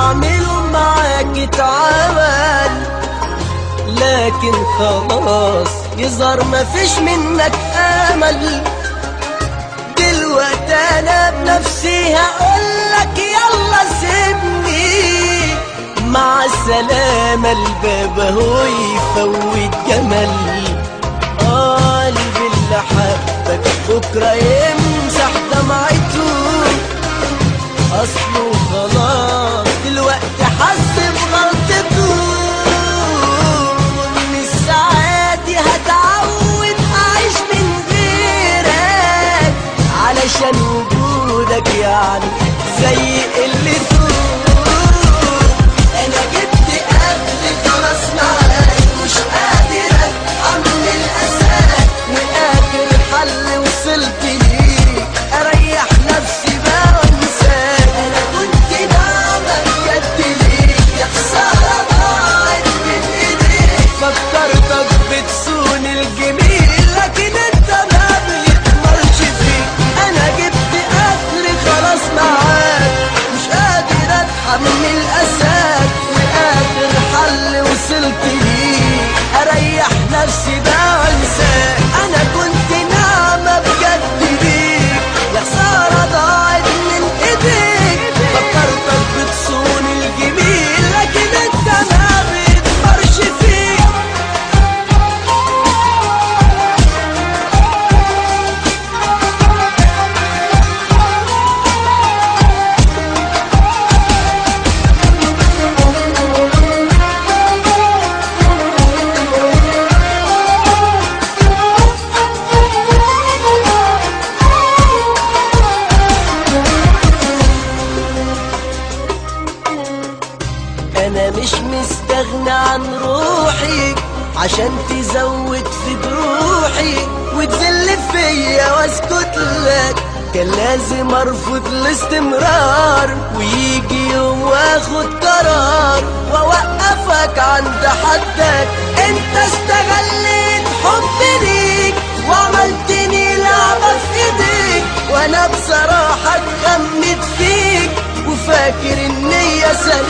اعمله معاك اتعمل لكن خلاص يظهر مفيش منك امل دلوقتي انا بنفسي هقولك يلا سيبني مع السلامة الباب هو يفوت جمل قلبي اللي حبك بكرة يمسح دمعته اصله خلاص دلوقتي حس بغلطته ومن الساعات دي هتعود اعيش من غيرك علشان وجودك يعني زي قلته انا جبت قبل خلاص معاك مش قادر اتحمل الاساك واخر حل وصلت ليك اريح نفسي بقى وانساك انا كنت ناعمة بجد ليك يا خسارة ضاعت من ايديك فكرتك بتصون الجميل لكن انت ما بيتمرش فيك انا جبت اخري خلاص معاك مش قادر اتحمل اساك واخر حل وصلت ليه اريح نفسي بقى وانساك انا كنت ناعمة بجد بيك يا خسارة ضاعت من ايديك فكرتك بتصون الجميل لكن انت ما بيتمرش فيك انا مش مستغنى عن روحي عشان تزود في جروحي وتذل فيا واسكت لك كان لازم ارفض الاستمرار ويجي يوم واخد قرار واوقفك عند حدك انت استغليت حبي ليك وعملتني لعبة في ايديك وانا بصراحة اتغمت فيك وفاكر النية سليمة